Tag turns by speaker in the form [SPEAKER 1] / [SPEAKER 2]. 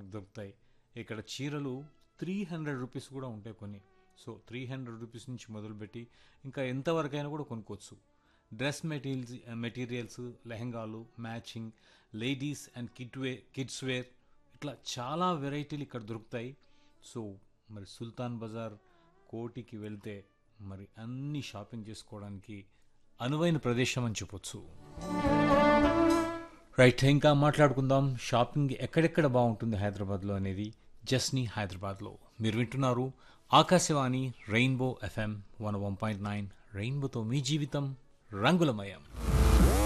[SPEAKER 1] మనకు దొరుకుతాయి ఇక్కడ చీరలు త్రీ హండ్రెడ్ రూపీస్ కూడా ఉంటాయి కొన్ని సో త్రీ హండ్రెడ్ రూపీస్ నుంచి మొదలుపెట్టి ఇంకా ఎంతవరకైనా కూడా కొనుక్కోవచ్చు డ్రెస్ మెటీరియల్స్ మెటీరియల్స్ లెహంగాలు matching ladies and kid wear kids wear ఇట్లా చాలా వెరైటీలు ఇక్కడ దొరుకుతాయి సో మరి సుల్తాన్ బజార్ కోటికి వెళ్తే మరి అన్ని షాపింగ్ చేసుకోవడానికి అనువైన ప్రదేశం అని చెప్పొచ్చు రైట్ ఇంకా మాట్లాడుకుందాం షాపింగ్ ఎక్కడెక్కడ బాగుంటుంది హైదరాబాద్లో అనేది జస్ని హైదరాబాద్లో మీరు వింటున్నారు Akashvani rainbow FM one one point nine రెయిన్బోతో మీ జీవితం రంగులమయం